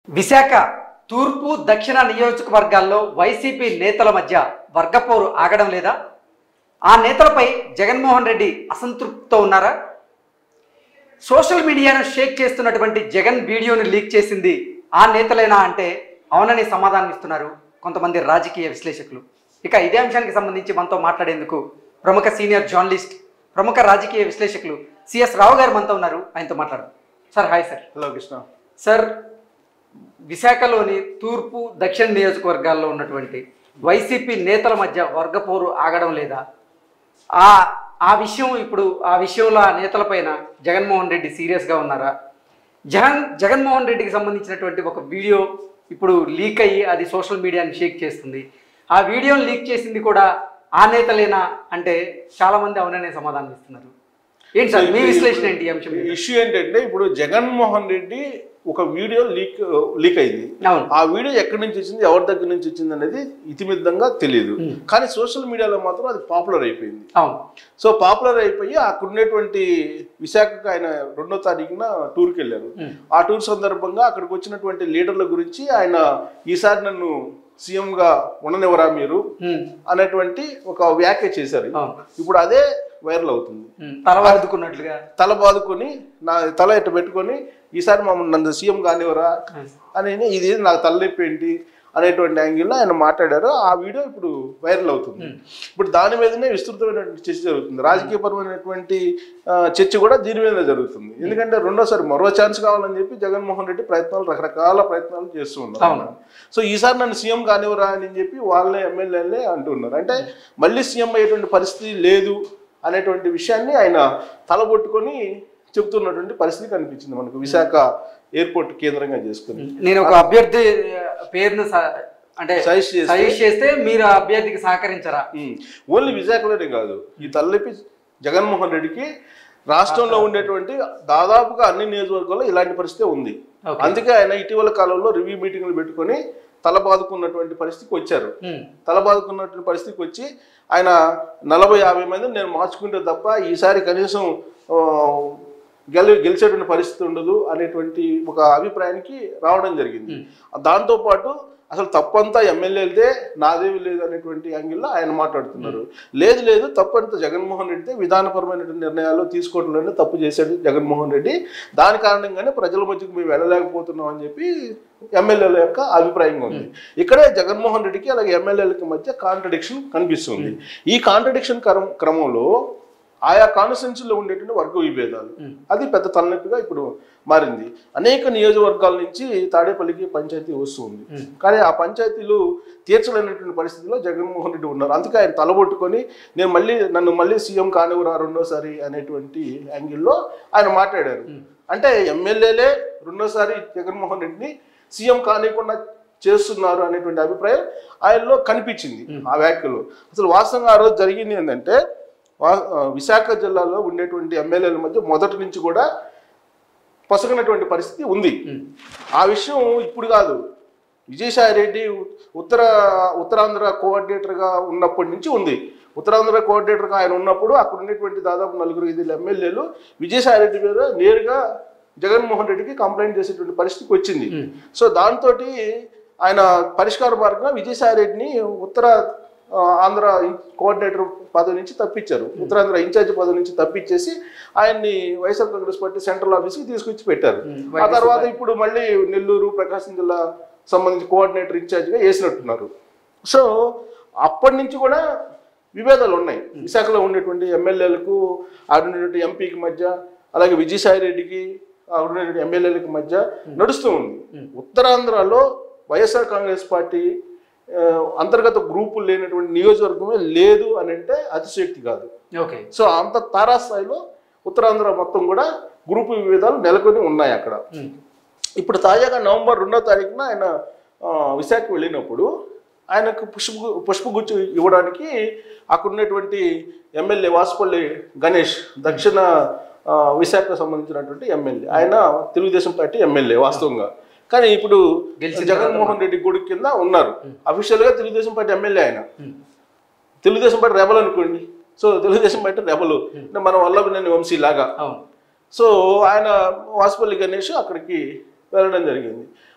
విశాఖ తూర్పు దక్షిణ నియోజకవర్గాల్లో వైసీపీ నేతల మధ్య వర్గపోరు ఆగడం లేదా ఆ నేతలపై జగన్మోహన్ రెడ్డి అసంతృప్తితో ఉన్నారా సోషల్ మీడియాను షేక్ చేస్తున్నటువంటి జగన్ వీడియోను లీక్ చేసింది ఆ నేతలేనా అంటే అవునని సమాధానం ఇస్తున్నారు కొంతమంది రాజకీయ విశ్లేషకులు ఇక ఇదే అంశానికి సంబంధించి మనతో మాట్లాడేందుకు ప్రముఖ సీనియర్ జర్నలిస్ట్ ప్రముఖ రాజకీయ విశ్లేషకులు సిఎస్ రావు గారు మనతో ఉన్నారు ఆయనతో మాట్లాడదాం sir hi sir hello Krishna sir విశాఖలోని తూర్పు దక్షిణ నియోజకవర్గాల్లో ఉన్నటువంటి వైసీపీ నేతల మధ్య వర్గపోరు ఆగడం లేదా ఆ ఆ విషయం ఇప్పుడు ఆ విషయంలో ఆ నేతలపైన జగన్మోహన్ రెడ్డి సీరియస్గా ఉన్నారా జగన్ జగన్మోహన్ రెడ్డికి సంబంధించినటువంటి ఒక వీడియో ఇప్పుడు లీక్ అయ్యి అది సోషల్ మీడియాని షేక్ చేస్తుంది ఆ వీడియోని లీక్ చేసింది కూడా ఆ నేతలేనా అంటే చాలామంది అవుననే సమాధానం ఇస్తున్నారు ఏంటి సార్ మీ విశ్లేషణ ఏంటి ఈ అంశం మీద? ఇష్యూ ఏంటంటే ఇప్పుడు జగన్మోహన్ రెడ్డి ఒక వీడియో లీక్ లీక్ అయింది అవును ఆ వీడియో ఎక్కడి నుంచి వచ్చింది ఎవరి దగ్గర నుంచి వచ్చింది అనేది ఇతిమిద్దంగా తెలియదు Hmm. కానీ సోషల్ మీడియాలో మాత్రం అది పాపులర్ అయిపోయింది అవును సో పాపులర్ అయిపోయి అక్కడ ఉండేటువంటి విశాఖకు ఆయన రెండో తారీఖున టూర్కి వెళ్ళారు Hmm. ఆ టూర్ సందర్భంగా అక్కడికి వచ్చినటువంటి లీడర్ల గురించి ఆయన ఈసారి నన్ను సీఎంగా ఉండనివ్వరా మీరు ఉమ్, అనేటువంటి ఒక వ్యాఖ్య చేశారు అవును ఇప్పుడు అదే వైరల్ అవుతుంది ఉమ్, తల వాదుకున్నట్లుగా తల బాదుకొని నా తల ఇట్ట పెట్టుకొని ఈసారి మమ్మల్ని నన్ను సీఎం కానివరా అని ఇది నాకు తలనొప్పి ఏంటి అనేటువంటి యాంగిల్లో ఆయన మాట్లాడారు ఆ వీడియో ఇప్పుడు వైరల్ అవుతుంది ఇప్పుడు దాని మీదనే విస్తృతమైనటువంటి చర్చ జరుగుతుంది రాజకీయపరమైనటువంటి ఆ, చర్చ కూడా దీని మీదనే జరుగుతుంది ఎందుకంటే రెండోసారి మరో ఛాన్స్ కావాలని చెప్పి జగన్మోహన్ రెడ్డి ప్రయత్నాలు రకరకాల ప్రయత్నాలు చేస్తూ అవును. ఉన్నారు సో ఈసారి నన్ను సీఎం కానివరా అని చెప్పి వాళ్ళే ఎమ్మెల్యేలే అంటున్నారు అంటే మళ్ళీ సీఎం అయ్యేటువంటి పరిస్థితి లేదు అనేటువంటి విషయాన్ని ఆయన తలబొట్టుకొని చెబుతున్నటువంటి పరిస్థితి కనిపించింది మనకు విశాఖ ఎయిర్పోర్ట్ కేంద్రంగా చేసుకుని నేను ఒక అభ్యర్థి ఆ, పేరును స- అంటే సజెస్ట్ చేస్తే సజెస్ట్ చేస్తే మీరు ఆ అభ్యర్థికి సహకరించరా ఉమ్. ఓన్లీ విశాఖలోనే కాదు ఈ తలనొప్పి జగన్మోహన్ రెడ్డికి రాష్ట్రంలో ఉండేటువంటి దాదాపుగా అన్ని నియోజకవర్గాల్లో ఇలాంటి పరిస్థితి ఉంది Okay. అందుకే ఆయన ఇటీవల కాలంలో రివ్యూ మీటింగ్లు పెట్టుకొని తల బాదుకున్నటువంటి పరిస్థితికి వచ్చారు ఉమ్, తల బాదుకున్నటువంటి పరిస్థితికి వచ్చి ఆయన నలభై యాభై మందిని నేను మార్చుకుంటే తప్ప ఈసారి కనీసం ఆ, గెలి గెలిచేటువంటి పరిస్థితి ఉండదు అనేటువంటి ఒక అభిప్రాయానికి రావడం జరిగింది దాంతోపాటు అసలు తప్పంతా ఎమ్మెల్యేలదే నాదేవి లేదు అనేటువంటి యాంగిల్లో ఆయన మాట్లాడుతున్నారు లేదు లేదు తప్పంతా జగన్మోహన్ రెడ్డితే విధానపరమైనటువంటి నిర్ణయాలు తీసుకోవడంలోనే తప్పు చేశాడు జగన్మోహన్ రెడ్డి దాని కారణంగానే ప్రజల మధ్యకు మేము వెళ్ళలేకపోతున్నాం అని చెప్పి ఎమ్మెల్యేల యొక్క అభిప్రాయంగా ఉంది ఇక్కడే జగన్మోహన్ రెడ్డికి అలాగే ఎమ్మెల్యేలకి మధ్య కాంట్రడిక్షన్ కనిపిస్తుంది ఈ కాంట్రడిక్షన్ క్రమం క్రమంలో ఆయా కాన్స్టిట్యున్సీలో ఉండేటువంటి వర్గ విభేదాలు అది పెద్ద తలనొప్పిగా ఇప్పుడు మారింది అనేక నియోజకవర్గాల నుంచి తాడేపల్లికి పంచాయతీ వస్తుంది కానీ ఆ పంచాయతీలు తీర్చలేనటువంటి పరిస్థితిలో జగన్మోహన్ రెడ్డి ఉన్నారు అందుకే ఆయన తలబొట్టుకొని నేను మళ్ళీ నన్ను మళ్ళీ సీఎం కానివ్వరా రెండోసారి అనేటువంటి యాంగిల్లో ఆయన మాట్లాడారు అంటే ఎమ్మెల్యేలే రెండోసారి జగన్మోహన్ రెడ్డిని సీఎం కానివ్వకుండా చేస్తున్నారు అనేటువంటి అభిప్రాయం ఆయనలో కనిపించింది ఆ వ్యాఖ్యలో అసలు వాస్తవంగా ఆ రోజు జరిగింది ఏంటంటే వా- ఆ, విశాఖ జిల్లాలో ఉండేటువంటి ఎమ్మెల్యేల మధ్య మొదటి నుంచి కూడా పొసగనటువంటి పరిస్థితి ఉంది ఉమ్, ఆ విషయం ఇప్పుడు కాదు విజయసాయి రెడ్డి ఉత్తర ఉత్తరాంధ్ర కోఆర్డినేటర్గా ఉన్నప్పటి నుంచి ఉంది ఉత్తరాంధ్ర కోఆర్డినేటర్గా ఆయన ఉన్నప్పుడు అక్కడ ఉన్నటువంటి దాదాపు నలుగురు ఐదు ఎమ్మెల్యేలు విజయసాయి రెడ్డి మీద నేరుగా జగన్మోహన్ రెడ్డికి కంప్లైంట్ చేసేటువంటి పరిస్థితికి వచ్చింది ఉమ్, సో దాంతో ఆయన పరిష్కార మార్గంగా విజయసాయి రెడ్డిని ఉత్తర ఆ, ఆంధ్ర ఇన్- కోఆర్డినేటర్ పదవి నుంచి తప్పించారు ఉత్తరాంధ్ర ఇన్ఛార్జ్ పదవి నుంచి తప్పించేసి ఆయన్ని వైఎస్ఆర్ కాంగ్రెస్ పార్టీ సెంట్రల్ ఆఫీస్కి తీసుకొచ్చి పెట్టారు ఉమ్, ఆ తర్వాత ఇప్పుడు మళ్ళీ నెల్లూరు ప్రకాశం జిల్లా సంబంధించి కోఆర్డినేటర్ ఇన్ఛార్జ్గా వేసినట్టున్నారు సో అప్పటి నుంచి కూడా విభేదాలు ఉన్నాయి విశాఖలో ఉండేటువంటి ఎమ్మెల్యేలకు ఆడ ఉండేటువంటి ఎంపీకి మధ్య అలాగే విజయసాయి రెడ్డికి ఆడ ఉండేటువంటి ఎమ్మెల్యేలకు మధ్య నడుస్తూ ఉంది ఉత్తరాంధ్రలో వైఎస్ఆర్ కాంగ్రెస్ పార్టీ ఆ, అంతర్గత గ్రూపులు లేనటువంటి నియోజకవర్గమే లేదు అని అంటే అతిశక్తి కాదు ఓకే సో అంత తారాస్థాయిలో ఉత్తరాంధ్ర మొత్తం కూడా గ్రూపు విభేదాలు నెలకొని ఉన్నాయి అక్కడ ఉమ్, ఇప్పుడు తాజాగా నవంబర్ రెండో తారీఖున ఆయన ఆ, విశాఖ వెళ్ళినప్పుడు ఆయనకు పుష్ప పుష్పగుచ్చు ఇవ్వడానికి అక్కడ ఉన్నటువంటి ఎమ్మెల్యే వాసుపల్లి గణేష్ దక్షిణ ఆ, విశాఖకు సంబంధించినటువంటి ఎమ్మెల్యే ఆయన తెలుగుదేశం పార్టీ ఎమ్మెల్యే వాస్తవంగా కానీ ఇప్పుడు గెలిచిన జగన్మోహన్ రెడ్డి గుడి కింద ఉన్నారు అఫీషియల్ గా తెలుగుదేశం పార్టీ ఎమ్మెల్యే ఆయన ఉమ్, తెలుగుదేశం పార్టీ రెబల్ అనుకోండి సో తెలుగుదేశం పార్టీ రెబలు అంటే మన వల్లభనేని వంశీ లాగా అవును సో ఆయన వాసుపల్లి గణేష్ అక్కడికి వెళ్ళడం జరిగింది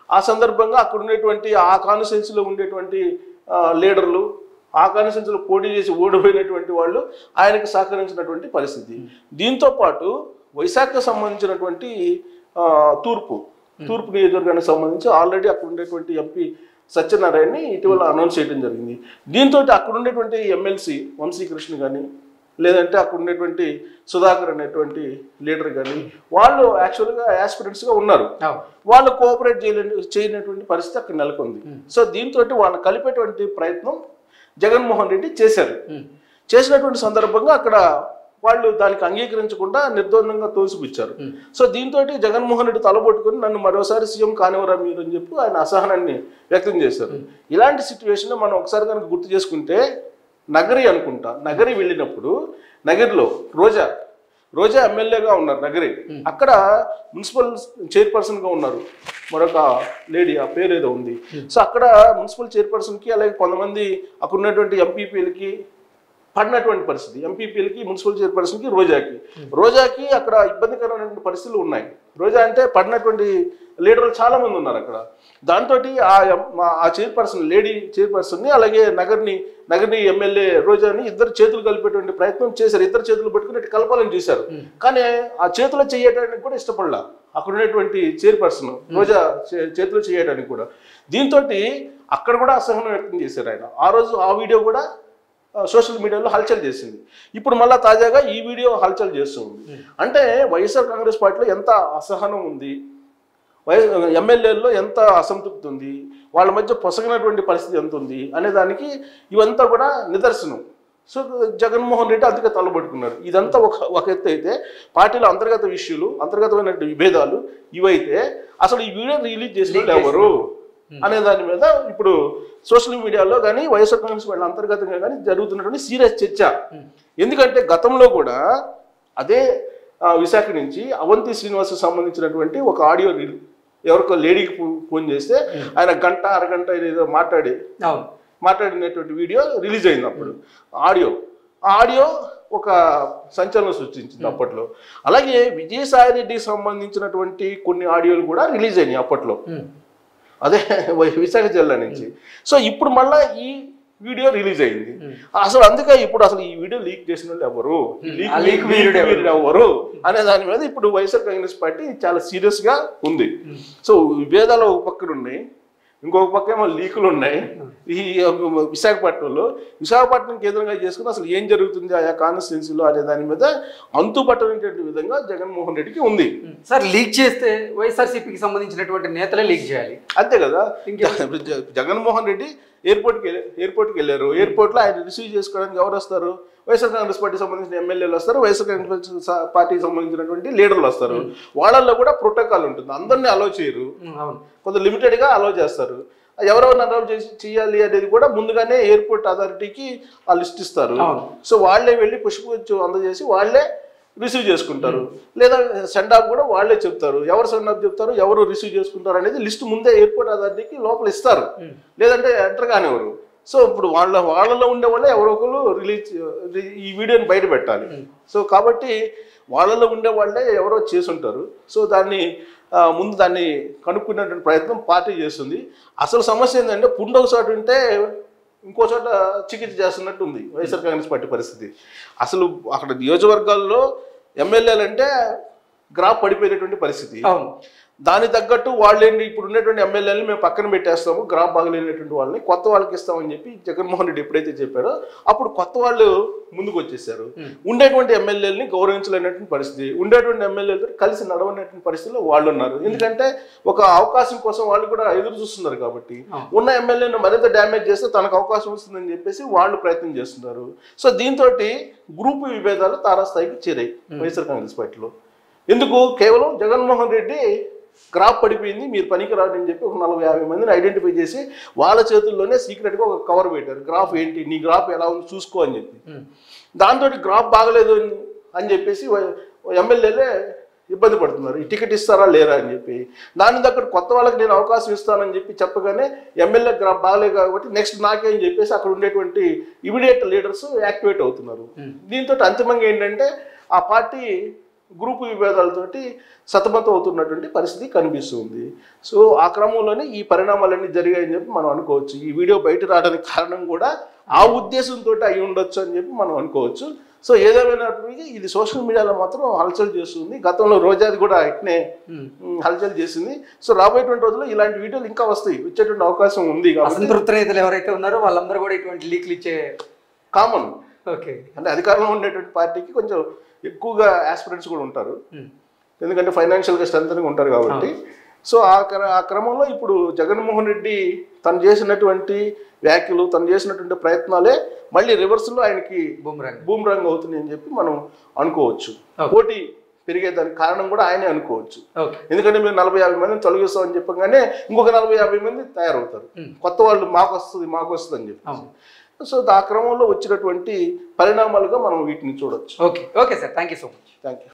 ఆ సందర్భంగా అక్కడ ఉండేటువంటి ఆ కాన్స్టిట్యున్సీలో ఉండేటువంటి ఆ, లీడర్లు ఆ కాన్స్టిట్యున్సీలో పోటీ చేసి ఓడిపోయినటువంటి వాళ్ళు ఆయనకు సహకరించినటువంటి పరిస్థితి దీంతో పాటు వైశాఖకు సంబంధించినటువంటి ఆ, తూర్పు తూర్పు నియోజకవర్గానికి సంబంధించి ఆల్రెడీ అక్కడ ఉండేటువంటి ఎంపీ సత్యనారాయణని ఇటీవల అనౌన్స్ చేయడం జరిగింది దీంతో అక్కడ ఉండేటువంటి ఎమ్మెల్సీ వంశీకృష్ణ కానీ లేదంటే అక్కడ ఉండేటువంటి సుధాకర్ అనేటువంటి లీడర్ కానీ వాళ్ళు యాక్చువల్గా యాస్పిరెంట్స్గా ఉన్నారు అవును వాళ్ళు కోఆపరేట్ చేయలేని చేయనటువంటి పరిస్థితి అక్కడ నెలకొంది సో దీంతో వాళ్ళని కలిపేటువంటి ప్రయత్నం జగన్మోహన్ రెడ్డి చేశారు ఉమ్. చేసినటువంటి సందర్భంగా అక్కడ వాళ్ళు దానికి అంగీకరించకుండా నిర్ద్వందంగా తోసిపుచ్చారు ఉమ్. సో దీంతో జగన్మోహన్ రెడ్డి తలబొట్టుకుని నన్ను మరోసారి సీఎం కానివరా మీరు అని చెప్పి ఆయన అసహనాన్ని వ్యక్తం చేశారు ఇలాంటి సిచ్యువేషన్ మనం ఒకసారి కనుక గుర్తు చేసుకుంటే నగరి అనుకుంటా నగరి వెళ్ళినప్పుడు నగరిలో రోజా రోజా ఎమ్మెల్యేగా ఉన్నారు నగరి అక్కడ మున్సిపల్ చైర్పర్సన్ గా ఉన్నారు మరొక లేడీ ఆ పేరు ఏదో ఉంది సో అక్కడ మున్సిపల్ చైర్పర్సన్ కి అలాగే కొంతమంది అక్కడ ఉన్నటువంటి ఎంపీపీలకి పడినటువంటి పరిస్థితి ఎంపీపీలకి మున్సిపల్ చైర్పర్సన్కి రోజాకి రోజాకి అక్కడ ఇబ్బందికరమైనటువంటి పరిస్థితులు ఉన్నాయి రోజా అంటే పడినటువంటి లీడర్లు చాలా మంది ఉన్నారు అక్కడ దాంతో ఆ ఎం- మా- ఆ చైర్పర్సన్ లేడీ చైర్పర్సన్ని అలాగే నగర్ని నగర్ని ఎమ్మెల్యే రోజాని ఇద్దరు చేతులు కలిపేటువంటి ప్రయత్నం చేశారు ఇద్దరు చేతులు పట్టుకుని ఇటు కలపాలని చేశారు కానీ ఆ చేతులు చేయడానికి కూడా ఇష్టపడలా అక్కడ ఉన్నటువంటి చైర్పర్సన్ రోజా చే- చేతులు చేయడానికి కూడా దీంతో అక్కడ కూడా అసహనం వ్యక్తం చేశారు ఆయన ఆ రోజు ఆ వీడియో కూడా ఆ, సోషల్ మీడియాలో హల్చల్ చేసింది ఇప్పుడు మళ్ళా తాజాగా ఈ వీడియో హల్చల్ చేస్తుంది అంటే వైఎస్ఆర్ కాంగ్రెస్ పార్టీలో ఎంత అసహనం ఉంది వై ఎమ్మెల్యేల్లో ఎంత అసంతృప్తి ఉంది వాళ్ళ మధ్య పొసగినటువంటి పరిస్థితి ఎంత ఉంది అనే దానికి ఇవంతా కూడా నిదర్శనం సో జగన్మోహన్ రెడ్డి అందుకే తలబట్టుకున్నారు ఇదంతా ఒక ఒక ఎత్తు అయితే పార్టీలో అంతర్గత విషయాలు అంతర్గతమైనటువంటి విభేదాలు ఇవైతే అసలు ఈ వీడియో రిలీజ్ చేసిన వాళ్ళు ఎవరు అనే దాని మీద ఇప్పుడు సోషల్ మీడియాలో కానీ వైఎస్ఆర్ కాంగ్రెస్ పార్టీ అంతర్గతంగా కానీ జరుగుతున్నటువంటి సీరియస్ చర్చ ఎందుకంటే గతంలో కూడా అదే ఆ, విశాఖ నుంచి అవంతి శ్రీనివాస్ సంబంధించినటువంటి ఒక ఆడియో రిల్- ఎవరికో లేడీకి ఫో- ఫోన్ చేస్తే ఆయన గంట అరగంట ఏదో మాట్లాడి అవును మాట్లాడినటువంటి వీడియో రిలీజ్ అయింది అప్పుడు ఆడియో ఆ ఆడియో ఒక సంచలనం సృష్టించింది అప్పట్లో అలాగే విజయసాయి రెడ్డికి సంబంధించినటువంటి కొన్ని ఆడియోలు కూడా రిలీజ్ అయినాయి అప్పట్లో ఉమ్. అదే వై- విశాఖ జిల్లా నుంచి సో ఇప్పుడు మళ్ళా ఈ వీడియో రిలీజ్ అయింది అసలు అందుకే ఇప్పుడు అసలు ఈ వీడియో లీక్ చేసిన వాళ్ళు ఎవరు ఈ లీక్ ఆ లీక్ వీరుడు ఎవరు? వీరుడు ఎవరు అనే దాని మీద ఇప్పుడు వైఎస్ఆర్ కాంగ్రెస్ పార్టీ చాలా సీరియస్ గా ఉంది సో విభేదాలు ఒక పక్కన ఉన్నాయి ఇంకొక పక్క ఏమో లీకులు ఉన్నాయి ఈ విశాఖపట్నంలో విశాఖపట్నం కేంద్రంగా చేసుకుని అసలు ఏం జరుగుతుంది ఆయా కాన్స్టిట్యున్సీలో అనే దాని మీద అంతుపట్టనటువంటి విధంగా జగన్మోహన్ రెడ్డికి ఉంది సార్ లీక్ చేస్తే వైఎస్ఆర్సీపీకి సంబంధించినటువంటి నేతలే లీక్ చేయాలి అంతే కదా ఇంకేం? ఇప్పుడు జ- జగన్మోహన్ రెడ్డి ఎయిర్పోర్ట్కి వెళ్ళి ఎయిర్పోర్ట్కి వెళ్ళారు ఎయిర్పోర్ట్లో ఆయన రిసీవ్ చేసుకోవడానికి ఎవరు వస్తారు వైఎస్ఆర్ కాంగ్రెస్ పార్టీ సంబంధించిన ఎమ్మెల్యేలు వస్తారు వైఎస్ఆర్ కాంగ్రెస్ స- పార్టీకి సంబంధించినటువంటి లీడర్లు వస్తారు వాళ్ళల్లో కూడా ప్రోటోకాల్ ఉంటుంది అందరినీ అలో చేయరు ఉమ్, అవును కొంత లిమిటెడ్గా అలో చేస్తారు ఎవరెవరిని అలో చేసి చేయాలి అనేది కూడా ముందుగానే ఎయిర్పోర్ట్ అథారిటీకి ఆ లిస్ట్ ఇస్తారు అవును. సో వాళ్ళే వెళ్ళి పుష్పగుచ్చు అందజేసి వాళ్ళే రిసీవ్ చేసుకుంటారు లేదా సెండ్ ఆఫ్ కూడా వాళ్ళే చెప్తారు ఎవరు సెండ్ ఆఫ్ చెప్తారు ఎవరు రిసీవ్ చేసుకుంటారు అనేది లిస్ట్ ముందే ఎయిర్పోర్ట్ అథారిటీకి లోపల ఇస్తారు లేదంటే ఎంటర్ కానివ్వరు సో ఇప్పుడు వాళ్ళ వాళ్ళలో ఉండే వాళ్ళే ఎవరో ఒకరు రిలీజ్ ఈ వీడియోని బయట పెట్టాలి సో కాబట్టి వాళ్ళలో ఉండే వాళ్ళే ఎవరో చేసుంటారు సో దాన్ని ఆ, ముందు దాన్ని కనుక్కునేటువంటి ప్రయత్నం పార్టీ చేస్తుంది అసలు సమస్య ఏంటంటే పుండు ఒక చోట ఉంటే ఇంకో చోట చికిత్స చేస్తున్నట్టు ఉంది వైఎస్ఆర్ కాంగ్రెస్ పార్టీ పరిస్థితి అసలు అక్కడ నియోజకవర్గాల్లో ఎమ్మెల్యేలు అంటే గ్రాఫ్ పడిపోయినటువంటి పరిస్థితి అవును దాని తగ్గట్టు వాళ్ళు ఏంటి ఇప్పుడు ఉన్నటువంటి ఎమ్మెల్యేలని మేము పక్కన పెట్టేస్తాము గ్రాఫ్ బాగలేనటువంటి వాళ్ళని కొత్త వాళ్ళకి ఇస్తామని చెప్పి జగన్మోహన్ రెడ్డి ఎప్పుడైతే చెప్పారో అప్పుడు కొత్త వాళ్ళు ముందుకు వచ్చేసారు ఉండేటువంటి ఎమ్మెల్యేలని గౌరవించలేనటువంటి పరిస్థితి ఉండేటువంటి ఎమ్మెల్యేలతో కలిసి నడవనటువంటి పరిస్థితిలో వాళ్ళు ఉన్నారు ఎందుకంటే ఒక అవకాశం కోసం వాళ్ళు కూడా ఎదురు చూస్తున్నారు కాబట్టి ఉన్న ఎమ్మెల్యేని మరింత డ్యామేజ్ చేస్తే తనకు అవకాశం వస్తుందని చెప్పేసి వాళ్ళు ప్రయత్నం చేస్తున్నారు సో దీంతో గ్రూపు విభేదాలు తారాస్థాయికి చేరాయి వైఎస్ఆర్ కాంగ్రెస్ పార్టీలో ఎందుకు కేవలం జగన్మోహన్ రెడ్డి గ్రాఫ్ పడిపోయింది మీరు పనికి రాదని చెప్పి ఒక నలభై యాభై మందిని ఐడెంటిఫై చేసి వాళ్ళ చేతుల్లోనే సీక్రెట్గా ఒక కవర్ పెట్టారు గ్రాఫ్ ఏంటి నీ గ్రాఫ్ ఎలా ఉంది చూసుకో అని చెప్పి ఉమ్. దాంతో గ్రాఫ్ బాగలేదు అని- అని చెప్పేసి ఎమ్మెల్యేలే ఇబ్బంది పడుతున్నారు ఈ టికెట్ ఇస్తారా లేరా అని చెప్పి దాని దగ్గర కొత్త వాళ్ళకి నేను అవకాశం ఇస్తానని చెప్పి చెప్పగానే ఎమ్మెల్యే గ్రాఫ్ బాగలేదు కాబట్టి నెక్స్ట్ నాకే అని చెప్పేసి అక్కడ ఉండేటువంటి ఇమీడియట్ లీడర్స్ యాక్టివేట్ అవుతున్నారు దీంతో అంతిమంగా ఏంటంటే ఆ పార్టీ గ్రూపు విభేదాలతోటి సతమతం అవుతున్నటువంటి పరిస్థితి కనిపిస్తుంది సో ఆ క్రమంలోనే ఈ పరిణామాలన్నీ జరిగాయని చెప్పి మనం అనుకోవచ్చు ఈ వీడియో బయట రావడానికి కారణం కూడా ఆ ఉద్దేశంతో అయి ఉండొచ్చు అని చెప్పి మనం అనుకోవచ్చు సో ఏదేమైనప్పటికీ ఇది సోషల్ మీడియాలో మాత్రం హల్చల్ చేస్తుంది గతంలో రోజాది కూడా ఇట్నే ఉమ్. ఉమ్, హల్చల్ చేసింది సో రాబోయేటువంటి రోజుల్లో ఇలాంటి వీడియోలు ఇంకా వస్తాయి వచ్చేటువంటి అవకాశం ఉంది కాబట్టి అసంతృప్త నేతలు ఎవరైతే ఉన్నారో వాళ్ళందరూ కూడా ఇటువంటి లీక్లు ఇచ్చే కామన్ ఓకే అంటే అధికారంలో ఉండేటువంటి పార్టీకి కొంచెం ఎక్కువగా ఆస్పిరెంట్స్ కూడా ఉంటారు ఉమ్. ఎందుకంటే ఫైనాన్షియల్గా స్ట్రెంగ్ ఉంటారు కాబట్టి సో ఆ క్ర ఆ క్రమంలో ఇప్పుడు జగన్మోహన్ రెడ్డి తను చేసినటువంటి వ్యాఖ్యలు తను చేసినటువంటి ప్రయత్నాలే మళ్ళీ రివర్స్లో ఆయనకి బూమ్రాంగ్ బూమ్రంగ్ అవుతున్నాయని చెప్పి మనం అనుకోవచ్చు Okay. పోటీ పెరిగేదానికి కారణం కూడా ఆయనే అనుకోవచ్చు ఓకే ఎందుకంటే మీరు నలభై యాభై మందిని తొలగిస్తామని చెప్పగానే ఇంకొక నలభై యాభై మంది తయారవుతారు Hmm. కొత్త వాళ్ళు మాకు వస్తుంది మాకు వస్తుంది అని చెప్పి అవును సో ఆ క్రమంలో వచ్చినటువంటి పరిణామాలుగా మనం వీటిని చూడొచ్చు okay okay sir thank you so much thank you